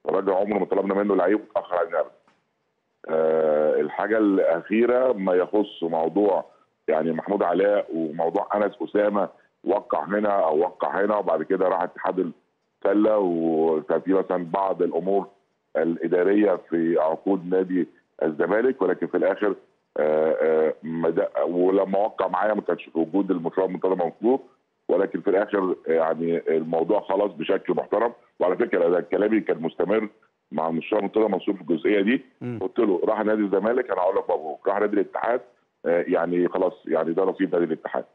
الراجل عمره ما طلبنا منه لعيب وتاخر علينا ابدا آه الحاجه الاخيره ما يخص موضوع يعني محمود علاء وموضوع انس اسامه وقع هنا او وقع هنا وبعد كده راح اتحاد السله وكان في مثلا بعض الامور الاداريه في عقود نادي الزمالك ولكن في الاخر آه آه مد- ولما وقع معايا ما كانش في وجود المشروع المنتظم مطلوب ولكن في الاخر يعني الموضوع خلاص بشكل محترم وعلى فكره ده كلامي كان مستمر مع المشروع المنتظم منصور في الجزئيه دي مم. قلت له راح نادي الزمالك انا هقول لك مبروك راح نادي الاتحاد آه، يعني خلاص يعني ده نصيب نادي الاتحاد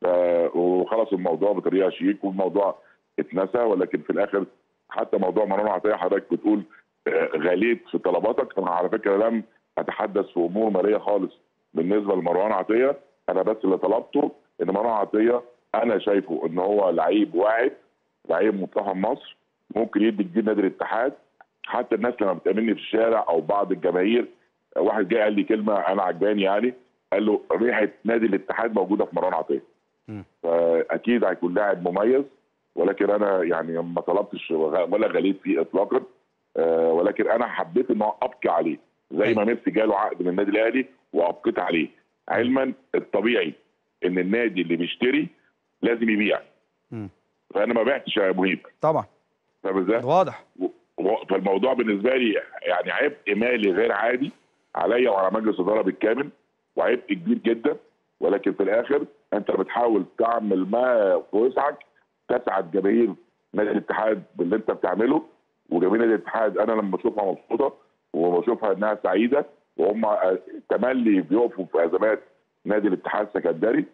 ف- وخلص الموضوع بطريقه شيك والموضوع اتنسى ولكن في الاخر حتى موضوع مروان عطيه حضرتك بتقول آه، غليت في طلباتك انا على فكره لم اتحدث في امور ماليه خالص بالنسبه لمروان عطيه انا بس اللي طلبته ان مروان عطيه انا شايفه ان هو لعيب واعد لعيب منتخب مصر ممكن يدي جديد نادي الاتحاد حتى الناس لما بتقابلني في الشارع او بعض الجماهير واحد جاي قال لي كلمه انا عجباني يعني قال له ريحه نادي الاتحاد موجوده في مروان عطيه مم. فاكيد هيكون لاعب مميز ولكن انا يعني ما طلبتش ولا غليت فيه اطلاقا آه، ولكن انا حبيت ان هو ابقي عليه زي ما ميسي جاله عقد من النادي الاهلي وابقيت عليه علما الطبيعي ان النادي اللي بيشتري لازم يبيع مم. فانا ما بعتش يا مهيب طبعا فاهم ازاي؟ واضح و- فالموضوع بالنسبه لي يعني عبء مالي غير عادي عليا وعلى مجلس الاداره بالكامل وعبء كبير جدا ولكن في الاخر انت بتحاول تعمل ما في وسعك تسعد جماهير نادي الاتحاد باللي انت بتعمله وجماهير نادي الاتحاد انا لما بشوفها مبسوطه وبشوفها انها سعيده وهم تملي بيقفوا في ازمات نادي الاتحاد السكندري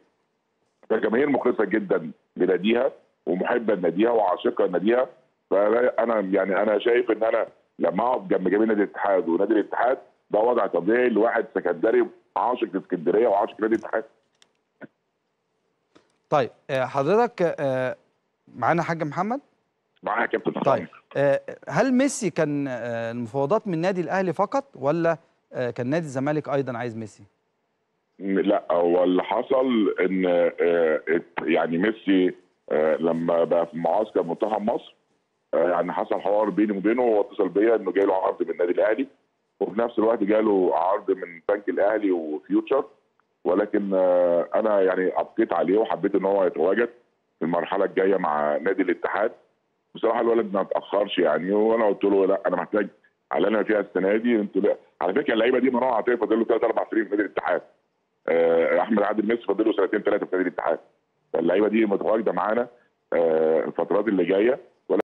فجماهير مخلصه جدا لناديها ومحبه لناديها وعاشقه لناديها فانا يعني انا شايف ان انا لما اقف جنب جماهير نادي الاتحاد ونادي الاتحاد ده وضع طبيعي لواحد سكندري عاشق لاسكندريه وعاشق نادي الاتحاد طيب آه، حضرتك آه، معانا حاج محمد معايا يا كابتن طيب آه، هل ميسي كان آه، المفاوضات من النادي الاهلي فقط ولا آه، كان نادي الزمالك ايضا عايز ميسي لا هو اللي حصل ان آه، ات- يعني ميسي آه، لما بقى في معسكر منتخب مصر آه، يعني حصل حوار بيني وبينه هو اتصل بيا انه جاي له عرض من النادي الاهلي وفي نفس الوقت جاله عرض من بنك الاهلي وفيوتشر ولكن آه، انا يعني ابقيت عليه وحبيت ان هو يتواجد في المرحله الجايه مع نادي الاتحاد بصراحه الولد ما اتاخرش يعني وانا قلت له لا انا محتاج على انا فيها السنه دي انتوا لا على فكره اللعيبه دي مروان عطيه فاضل له ثلاث اربع سنين في نادي الاتحاد آه، احمد عادل ميسي فاضل له سنتين ثلاثه في نادي الاتحاد فاللعيبه دي متواجده معانا آه، الفترات اللي جايه